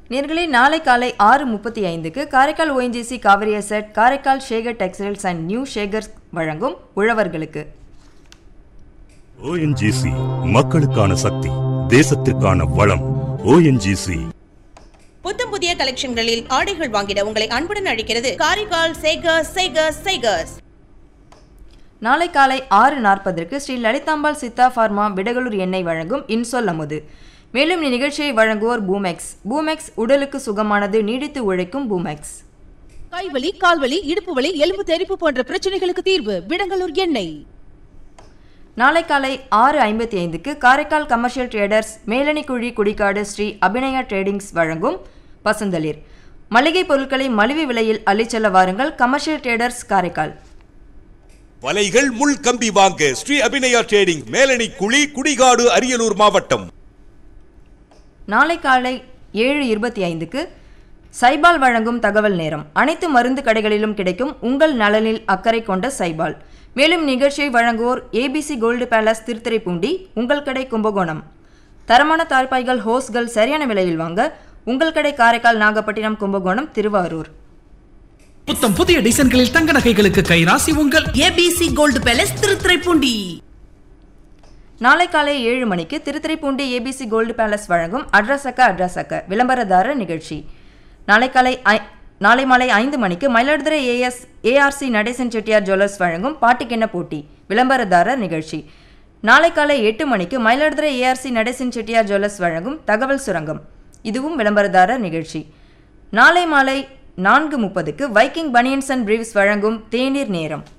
நேர்களே நாளை காலை ஆறு முப்பத்தி ஐந்துக்கு Karaikal ONGC Cauvery asset Karaikal Shekar textiles and new Shekars வழங்கும் உழவர்களுக்கு ஓஎன்ஜிசி மக்களுக்கான சக்தி தேசத்திற்கான வளம் ஓஎன்ஜிசி புத்தம் புதிய கலெக்ஷன்களில் ஆடைகள் வாங்கிட உங்களை அன்புடன் அழைக்கிறது காரைக்கால் சேகர்ஸ் சேகர்ஸ் சேகர்ஸ் நாளை காலை ஆறு நாற்பதற்கு ஸ்ரீ லலிதாம்பாள் சித்தா ஃபார்மா விடகலூர் எண்ணெய் வழங்கும் இன்சொல் அமுது மேலும் இந்நிகழ்ச்சியை வழங்குவோர் பூமெக்ஸ் பூமெக்ஸ் உடலுக்கு சுகமானது நீடித்து உழைக்கும் பூமெக்ஸ் கைவலி கால்வலி இடுப்பு வலி எலும்பு தெறிப்பு போன்ற பிரச்சனைகளுக்கு தீர்வு விடங்கலூர் எண்ணெய் நாளை காலை ஆறு ஐம்பத்தி ஐந்துக்கு Karaikal commercial traders Melanikuzhi Kudikadu Sri Abhinaya tradings வழங்கும் பசுந்தளிர் மளிகை பொருட்களை மலிவு விலையில் அள்ளிச்செல்ல வாருங்கள் கமர்ஷியல் ட்ரேடர்ஸ் காரைக்கால் வலைகள் முள் கம்பி வாங்க ஸ்ரீ அபிநயா ட்ரேடிங் மேலணி குழி குடிகாடு அரியலூர் மாவட்டம் நாளை காலை ஏழு இருபத்தி ஐந்துக்கு சைபால் வழங்கும் தகவல் நேரம் அனைத்து மருந்து கடைகளிலும் கிடைக்கும் உங்கள் நலனில் அக்கறை கொண்ட சைபால் மேலும் நிகழ்ச்சியை வழங்குவோர் ஏபிசி கோல்டு பேலஸ் திருத்துறைப்பூண்டி உங்கள் கடை கும்பகோணம் தரமான தாய்ப்பாய்கள் ஹோஸ்கள் சரியான விலையில் வாங்க உங்கள் கடை காரைக்கால் நாகப்பட்டினம் கும்பகோணம் திருவாரூர் புத்தம் புதிய டிசைன்களில் தங்க நகைகளுக்கு கைராசி உங்கள் ஏபிசி கோல்டு பேலஸ் திருத்துறைப்பூண்டி நாளை காலை ஏழு மணிக்கு திருத்துறைப்பூண்டி ஏபிசி கோல்டு பேலஸ் வழங்கும் அட்ரஸக்க அட்ரஸக்க விளம்பரதாரர் நிகழ்ச்சி நாளை காலை ஐ- நாளை மாலை ஐந்து மணிக்கு Mayiladuthurai AS ARC Natesan Chettiar jewellers வழங்கும் பாட்டுக்கென்ன போட்டி விளம்பரதாரர் நிகழ்ச்சி நாளை காலை எட்டு மணிக்கு மயிலாடுதுறை ஏஆர்சி நடேசன் செட்டியார் ஜுவல்லர்ஸ் வழங்கும் தகவல் சுரங்கம் இதுவும் விளம்பரதாரர் நிகழ்ச்சி நாளை மாலை நான்கு முப்பதுக்கு வைக்கிங் பனியன்ஸ் அண்ட் பிரீவ்ஸ் வழங்கும் தேநீர் நேரம்